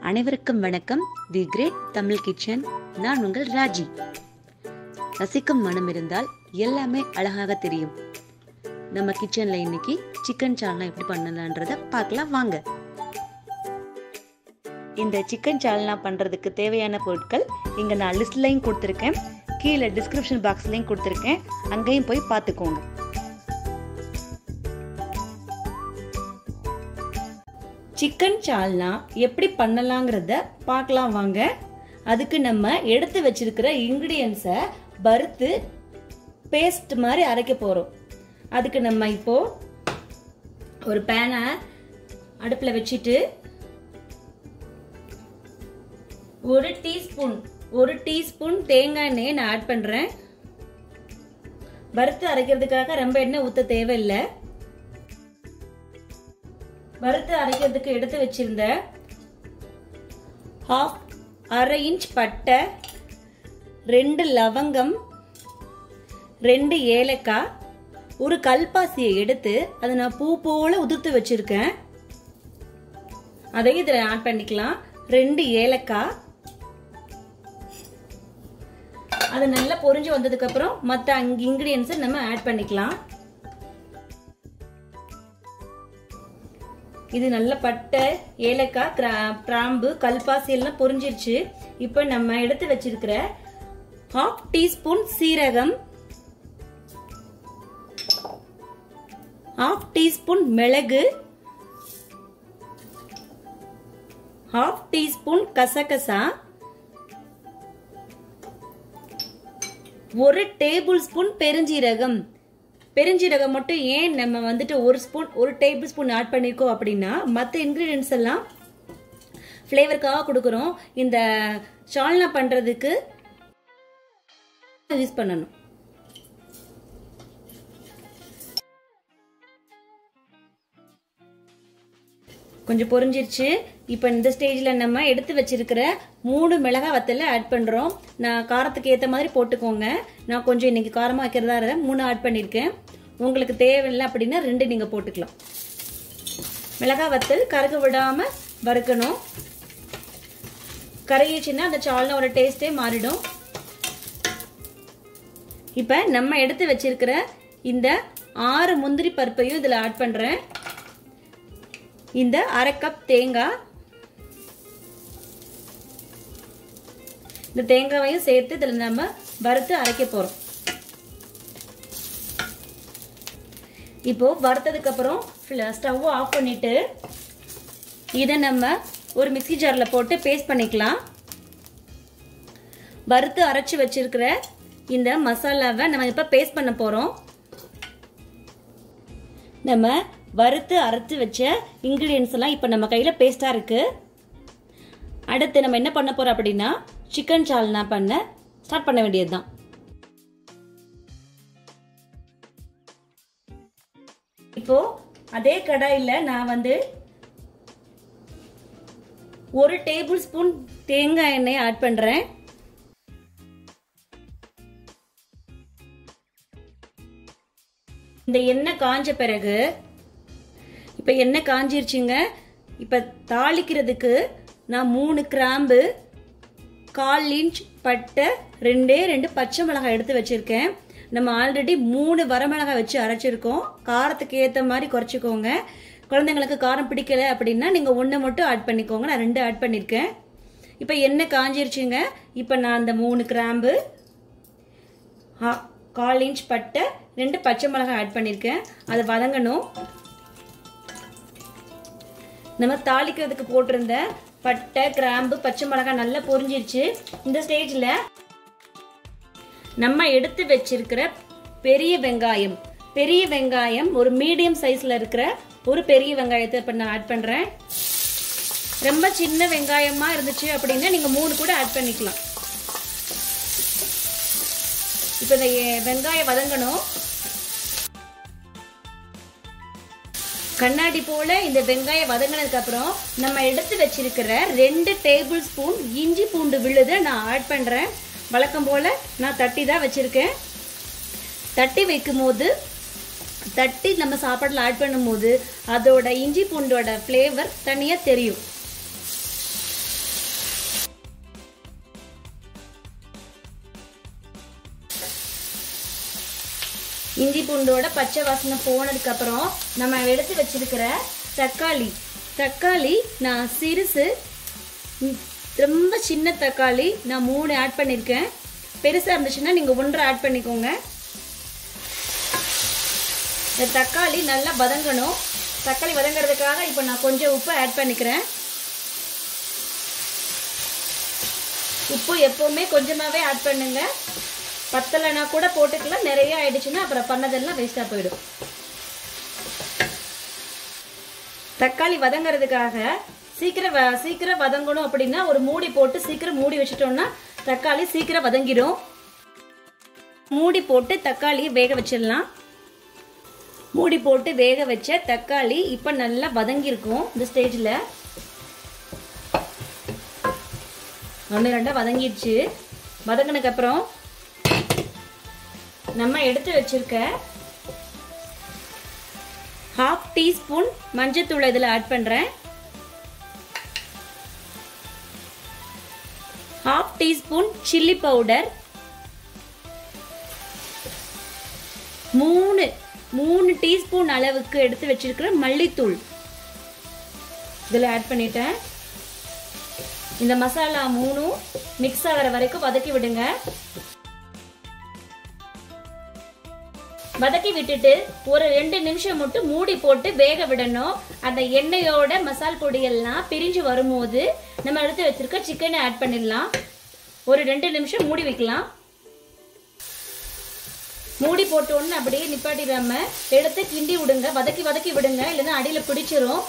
அனைவருக்கும் வணக்கம் தி great Tamil kitchen நான் உங்கள் ராஜி ரசிக்கும் மனம் இருந்தால் எல்லாமே அழகாக தெரியும் நம்ம கிச்சன்ல இன்னைக்கு சிக்கன் சால்னா எப்படி பண்ணலான்றத பார்க்கலாம் வாங்க இந்த சிக்கன் சால்னா பண்றதுக்கு தேவையான பொருட்கள் இங்க நான் லிஸ்ட்லையும் கொடுத்துருக்கேன் கீழே டிஸ்கிரிப்ஷன் பாக்ஸ்லையும் கொடுத்துருக்கேன் அங்கேயும் போய் பார்த்துக்கோங்க சிக்கன் சால்னா எப்படி பண்ணலாங்கிறத பார்க்கலாம் வாங்க அதுக்கு நம்ம எடுத்து வச்சிருக்கிற இன்க்ரீடியன்ஸை வறுத்து பேஸ்ட் மாதிரி அரைக்க போகிறோம் அதுக்கு நம்ம இப்போ ஒரு பேனை அடுப்பில் வச்சுட்டு ஒரு டீஸ்பூன் ஒரு டீஸ்பூன் தேங்காய் எண்ணெயை நான் ஆட் பண்ணுறேன் வறுத்து அரைக்கிறதுக்காக ரொம்ப எண்ணெய் ஊற்ற தேவையில்லை வறுத்து அரைக்கிறதுக்கு எடுத்து வச்சிருந்த ஹாஃப் அரை இன்ச் பட்டை ரெண்டு லவங்கம் ரெண்டு ஏலக்காய் ஒரு கல்பாசியை எடுத்து அதை நான் பூ போல உதிர்த்து வச்சிருக்கேன் அதையும் இதில் ஆட் பண்ணிக்கலாம் ரெண்டு ஏலக்காய் அது நல்லா பொரிஞ்சு வந்ததுக்கு அப்புறம் மற்ற இன்கிரீடியன்ஸை நம்ம ஆட் பண்ணிக்கலாம் இது நல்ல பட்டை ஏலக்காய் கிராம்பு கல்பாசி எல்லாம் பொரிஞ்சிருச்சு இப்போ நம்ம எடுத்து வச்சிருக்கிற ஹாஃப் டீஸ்பூன் சீரகம் ஹாஃப் டீஸ்பூன் மிளகு ஹாஃப் டீஸ்பூன் கசகசா ஒரு டேபிள் ஸ்பூன் பெருஞ்சீரகம் பெருஞ்சீரகம் மட்டும் ஏன் நம்ம வந்துட்டு ஒரு ஸ்பூன் ஒரு டேபிள் ஸ்பூன் ஆட் பண்ணியிருக்கோம் அப்படின்னா மற்ற இன்க்ரீடியன்ஸ் எல்லாம் ஃப்ளேவருக்காக கொடுக்குறோம் இந்த சால்னா பண்ணுறதுக்கு யூஸ் பண்ணணும் கொஞ்சம் பொரிஞ்சிருச்சு இப்போ இந்த ஸ்டேஜில் நம்ம எடுத்து வச்சிருக்கிற மூணு மிளகா வத்தல ஆட் பண்ணுறோம் நான் காரத்துக்கு ஏற்ற மாதிரி போட்டுக்கோங்க நான் கொஞ்சம் இன்னைக்கு காரமாக வைக்கிறதா இருந்தால் மூணு ஆட் பண்ணியிருக்கேன் உங்களுக்கு தேவையில்லை அப்படின்னா ரெண்டு நீங்கள் போட்டுக்கலாம் மிளகா வத்தல் கருக விடாமல் வறுக்கணும் கரையிச்சுன்னா அந்த சால்னோட டேஸ்ட்டே மாறிடும் இப்போ நம்ம எடுத்து வச்சிருக்கிற இந்த ஆறு முந்திரி பருப்பையும் இதில் ஆட் பண்ணுறேன் இந்த அரை கப் தேங்காய் இந்த தேங்காவையும் சேர்த்து இதில் நம்ம வறுத்து அரைக்க போகிறோம் இப்போ வறுத்ததுக்கு அப்புறம் ஸ்டவ் ஆஃப் பண்ணிட்டு இதை நம்ம ஒரு மிக்சி ஜாரில் போட்டு பேஸ்ட் பண்ணிக்கலாம் வறுத்து அரைச்சி வச்சிருக்கிற இந்த மசாலாவை நம்ம இப்போ பேஸ்ட் பண்ண போகிறோம் நம்ம வறுத்து அரைத்து வச்ச இன்க்ரீடியன்ஸ் எல்லாம் இப்போ நம்ம கையில் பேஸ்ட்டாக இருக்குது அடுத்து நம்ம என்ன பண்ண போகிறோம் அப்படின்னா சிக்கன் சால்னா பண்ண ஸ்டார்ட் பண்ண வேண்டியது தான் இப்போ அதே கடாயில் நான் வந்து ஒரு டேபிள் ஸ்பூன் தேங்காய் எண்ணெய் ஆட் பண்ணுறேன் இந்த எண்ணெய் காஞ்ச பிறகு இப்போ எண்ணெய் காஞ்சிருச்சுங்க இப்போ தாளிக்கிறதுக்கு நான் மூணு கிராம்பு கால் இன்ச் பட்டை ரெண்டே ரெண்டு பச்சை மிளகாய் எடுத்து வச்சுருக்கேன் நம்ம ஆல்ரெடி மூணு வரமிளகாய் வச்சு அரைச்சிருக்கோம் காரத்துக்கு ஏற்ற மாதிரி குறைச்சிக்கோங்க குழந்தைங்களுக்கு காரம் பிடிக்கல அப்படின்னா நீங்கள் ஒன்று மட்டும் ஆட் பண்ணிக்கோங்க நான் ரெண்டு ஆட் பண்ணியிருக்கேன் இப்போ எண்ணெய் காஞ்சிருச்சுங்க இப்போ நான் அந்த மூணு கிராம்பு கால் இன்ச் பட்டை ரெண்டு பச்சை மிளகாய் ஆட் பண்ணியிருக்கேன் அது வதங்கணும் நம்ம தாளிக்கிறதுக்கு போட்டிருந்த பட்டை கிராம்பு பச்சை மிளகாய் நல்லா பொரிஞ்சிருச்சு இந்த ஸ்டேஜில் நம்ம எடுத்து வச்சிருக்கிற பெரிய வெங்காயம் பெரிய வெங்காயம் ஒரு மீடியம் சைஸில் இருக்கிற ஒரு பெரிய வெங்காயத்தை இப்போ நான் ஆட் பண்ணுறேன் ரொம்ப சின்ன வெங்காயமாக இருந்துச்சு அப்படின்னா நீங்கள் மூணு கூட ஆட் பண்ணிக்கலாம் இப்போ இந்த வெங்காயம் வதங்கணும் கண்ணாடி போல இந்த வெங்காயம் வதங்கினதுக்கு அப்புறம் நம்ம எடுத்து வச்சிருக்கிற ரெண்டு டேபிள் ஸ்பூன் இஞ்சி பூண்டு விழுதை நான் ஆட் பண்றேன் வழக்கம் போல நான் தட்டி தான் வச்சிருக்கேன் தட்டி வைக்கும் போது தட்டி நம்ம சாப்பாட்டில் ஆட் பண்ணும்போது அதோட இஞ்சி பூண்டோட ஃப்ளேவர் தனியாக தெரியும் இஞ்சி பூண்டோட பச்சை வாசனை போனதுக்கு அப்புறம் நம்ம எடுத்து வச்சிருக்கிற தக்காளி தக்காளி நான் சிறுசு ம், ரொம்ப சின்ன தக்காளி நான் மூணு ஆட் பண்ணியிருக்கேன் பெருசாக இருந்துச்சுன்னா நீங்கள் ஒன்றரை ஆட் பண்ணிக்கோங்க இந்த தக்காளி நல்லா வதங்கணும் தக்காளி வதங்கிறதுக்காக இப்போ நான் கொஞ்சம் உப்பு ஆட் பண்ணிக்கிறேன் உப்பு எப்போவுமே கொஞ்சமாகவே ஆட் பண்ணுங்க பத்தலைனா கூட போட்டுக்கலாம் நிறைய ஆயிடுச்சுன்னா அப்புறம் பண்ணதெல்லாம் வேஸ்ட்டாக போயிடும் தக்காளி வதங்கிறதுக்காக சீக்கிரம் வ- சீக்கிரம் வதங்கணும் அப்படின்னா ஒரு மூடி போட்டு சீக்கிரம் மூடி வச்சிட்டோம்னா தக்காளி சீக்கிரம் வதங்கிடும் மூடி போட்டு தக்காளியை வேக வச்சிடலாம் மூடி போட்டு வேக வச்ச தக்காளி இப்போ நல்லா வதங்கியிருக்கும் இந்த ஸ்டேஜில் ஒன்று ரெண்டாக வதங்கிடுச்சு வதங்கினதுக்கு அப்புறம் நம்ம எடுத்து வச்சிருக்க ஹாஃப் டீஸ்பூன் மஞ்சத்தூள் இதில் ஆட் பண்ணுறேன் ஹாஃப் டீஸ்பூன் சில்லி பவுடர் மூணு மூணு டீஸ்பூன் அளவுக்கு எடுத்து வச்சிருக்கிற மல்லித்தூள் இதில் ஆட் பண்ணிட்டேன் இந்த மசாலா மூணும் மிக்ஸ் ஆகிற வரைக்கும் வதக்கி விடுங்க வதக்கி விட்டுட்டு ஒரு ரெண்டு நிமிஷம் மட்டும் மூடி போட்டு வேக விடணும் அந்த எண்ணெயோட மசால் பொடியெல்லாம் பிரிஞ்சு வரும்போது நம்ம எடுத்து வச்சிருக்க சிக்கனை ஆட் பண்ணிடலாம் ஒரு ரெண்டு நிமிஷம் மூடி வைக்கலாம் மூடி போட்ட உடனே அப்படியே நிப்பாட்டிடாம எடுத்து கிண்டி விடுங்க வதக்கி வதக்கி விடுங்க இல்லைன்னா அடியில் பிடிச்சிரும்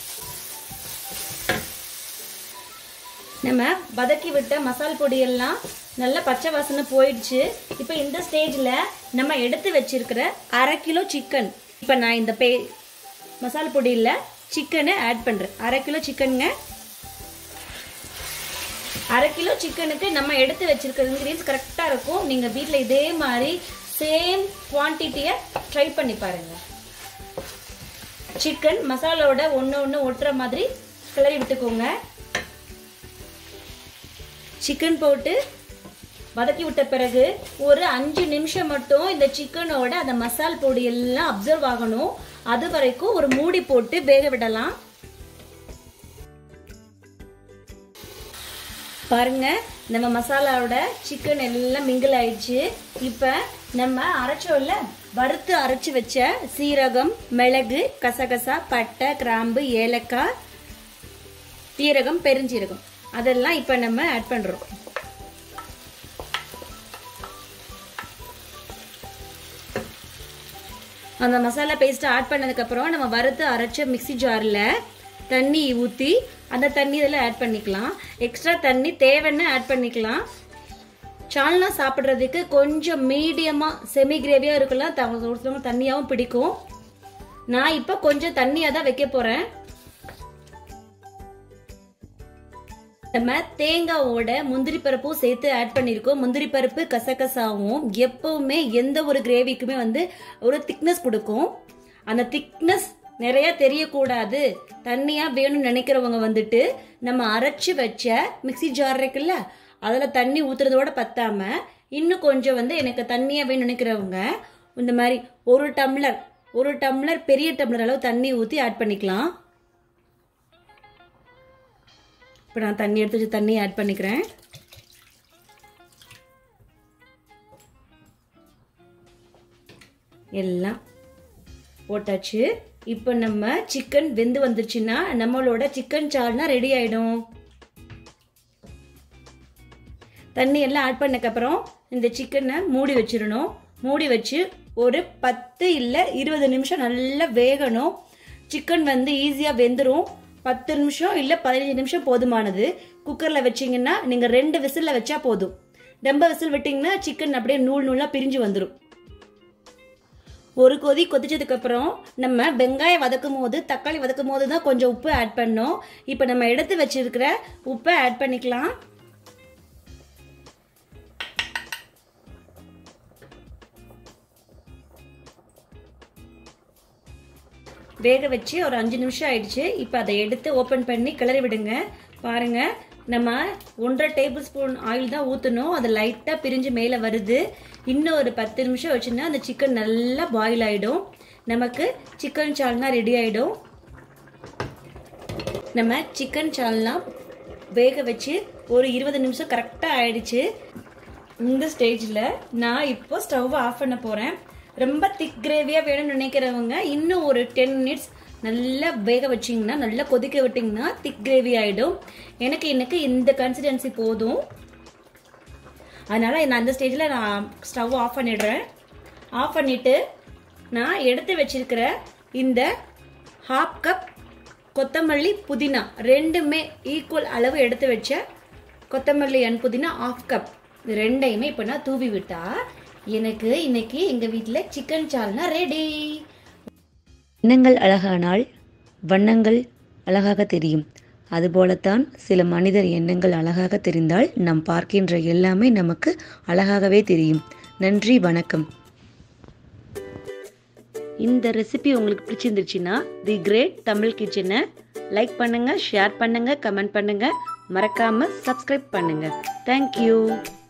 நம்ம வதக்கி விட்ட மசால் பொடியெல்லாம் நல்லா பச்சை வாசனை போயிடுச்சு இப்போ இந்த ஸ்டேஜில் நம்ம எடுத்து வச்சிருக்கிற அரை கிலோ சிக்கன் இப்போ நான் இந்த பே மசால் பொடியில் சிக்கனை ஆட் பண்ணுறேன் அரை கிலோ சிக்கனுங்க அரை கிலோ சிக்கனுக்கு நம்ம எடுத்து வச்சிருக்கிற இன்க்ரீடியன்ஸ் கரெக்டாக இருக்கும் நீங்கள் வீட்டில் இதே மாதிரி சேம் குவான்டிட்டியை ட்ரை பண்ணி பாருங்க சிக்கன் மசாலாவோட ஒன்று ஒன்று ஒட்டுற மாதிரி கிளறி விட்டுக்கோங்க சிக்கன் போட்டு வதக்கி விட்ட பிறகு ஒரு அஞ்சு நிமிஷம் மட்டும் இந்த சிக்கனோட அந்த மசால் பொடி எல்லாம் அப்சர்வ் ஆகணும் அது வரைக்கும் ஒரு மூடி போட்டு வேக விடலாம் பாருங்க நம்ம மசாலாவோட சிக்கன் எல்லாம் மிங்கிள் ஆயிடுச்சு இப்போ நம்ம அரைச்சோல்ல வறுத்து அரைச்சு வச்ச சீரகம் மிளகு கசகசா பட்டை கிராம்பு ஏலக்காய் சீரகம் பெருஞ்சீரகம் அதெல்லாம் இப்போ நம்ம ஆட் பண்ணுறோம் அந்த மசாலா பேஸ்ட்டை ஆட் பண்ணதுக்கப்புறம் நம்ம வறுத்து அரைச்ச மிக்ஸி ஜாரில் தண்ணி ஊற்றி அந்த தண்ணி இதில் ஆட் பண்ணிக்கலாம் எக்ஸ்ட்ரா தண்ணி தேவைன்னு ஆட் பண்ணிக்கலாம் சால்னா சாப்பிட்றதுக்கு கொஞ்சம் மீடியமாக செமி கிரேவியாக இருக்கலாம் த- ஒரு சிலவங்க தண்ணியாகவும் பிடிக்கும் நான் இப்போ கொஞ்சம் தண்ணியாக தான் வைக்க போகிறேன் நம்ம தேங்காவோட முந்திரி பருப்பும் சேர்த்து ஆட் பண்ணியிருக்கோம் முந்திரி பருப்பு கசகசாவும் எப்பவுமே எந்த ஒரு கிரேவிக்குமே வந்து ஒரு திக்னஸ் கொடுக்கும் அந்த திக்னஸ் நிறைய தெரியக்கூடாது தண்ணியா வேணும்னு நினைக்கிறவங்க வந்துட்டு நம்ம அரைச்சு வச்ச மிக்ஸி ஜார் இருக்குல்ல அதில் தண்ணி ஊத்துறதோட பத்தாம இன்னும் கொஞ்சம் வந்து எனக்கு தண்ணியா வேணும்னு நினைக்கிறவங்க இந்த மாதிரி ஒரு டம்ளர் ஒரு டம்ளர் பெரிய டம்ளர் அளவு தண்ணி ஊற்றி ஆட் பண்ணிக்கலாம் இப்போ நான் தண்ணி எடுத்து வச்சு தண்ணி ஆட் பண்ணிக்கிறேன் எல்லாம் போட்டாச்சு இப்போ நம்ம சிக்கன் வெந்து வந்துருச்சுன்னா நம்மளோட சிக்கன் சால்னா ரெடி ஆயிடும் தண்ணி எல்லாம் ஆட் பண்ணக்கப்புறம் இந்த சிக்கனை மூடி வச்சிடணும் மூடி வச்சு ஒரு பத்து இல்லை இருபது நிமிஷம் நல்லா வேகணும் சிக்கன் வந்து ஈஸியாக வெந்துடும் பத்து நிமிஷம் இல்லை பதினஞ்சு நிமிஷம் போதுமானது குக்கரில் வச்சிங்கன்னா நீங்கள் ரெண்டு விசிலில் வச்சா போதும் ரொம்ப விசில் விட்டிங்கன்னா சிக்கன் அப்படியே நூல் நூலாக பிரிஞ்சு வந்துடும் ஒரு கொதி கொதிச்சதுக்கு அப்புறம் நம்ம வெங்காயம் வதக்கும் போது தக்காளி வதக்கும் போது தான் கொஞ்சம் உப்பு ஆட் பண்ணோம் இப்போ நம்ம எடுத்து வச்சிருக்கிற உப்பை ஆட் பண்ணிக்கலாம் வேக வச்சு ஒரு அஞ்சு நிமிஷம் ஆயிடுச்சு இப்போ அதை எடுத்து ஓப்பன் பண்ணி கிளறி விடுங்க பாருங்க நம்ம ஒன்றரை டேபிள் ஸ்பூன் ஆயில் தான் ஊற்றணும் அது லைட்டாக பிரிஞ்சு மேலே வருது இன்னும் ஒரு பத்து நிமிஷம் வச்சுன்னா அந்த சிக்கன் நல்லா பாயில் ஆகிடும் நமக்கு சிக்கன் சால்னா ரெடி ஆகிடும் நம்ம சிக்கன் சால்னா வேக வச்சு ஒரு இருபது நிமிஷம் கரெக்டாக ஆயிடுச்சு இந்த ஸ்டேஜில் நான் இப்போ ஸ்டவ் ஆஃப் பண்ண போகிறேன் ரொம்ப திக் கிரேவியாக வேணும்னு நினைக்கிறவங்க இன்னும் ஒரு டென் மினிட்ஸ் நல்லா வேக வச்சிங்கன்னா நல்லா கொதிக்க விட்டிங்கன்னா திக் கிரேவி ஆகிடும் எனக்கு எனக்கு இந்த கன்சிஸ்டன்சி போதும் அதனால் நான் அந்த ஸ்டேஜில் நான் ஸ்டவ் ஆஃப் பண்ணிடுறேன் ஆஃப் பண்ணிவிட்டு நான் எடுத்து வச்சிருக்கிற இந்த ஹாஃப் கப் கொத்தமல்லி புதினா ரெண்டுமே ஈக்குவல் அளவு எடுத்து வச்ச கொத்தமல்லி அண்ட் புதினா ஆஃப் கப் இது ரெண்டையுமே இப்போ நான் தூவி விட்டா எனக்கு இன்னைக்கு எங்கள் வீட்டில் சிக்கன் சால்னா ரெடி எண்ணங்கள் அழகானால் வண்ணங்கள் அழகாக தெரியும் அதுபோலத்தான் சில மனிதர் எண்ணங்கள் அழகாக தெரிந்தால் நாம் பார்க்கின்ற எல்லாமே நமக்கு அழகாகவே தெரியும் நன்றி வணக்கம் இந்த ரெசிபி உங்களுக்கு பிடிச்சிருந்துச்சுன்னா தி கிரேட் தமிழ் கிச்சனை லைக் பண்ணுங்க ஷேர் பண்ணுங்க கமெண்ட் பண்ணுங்க மறக்காம சப்ஸ்கிரைப் பண்ணுங்க தேங்க்யூ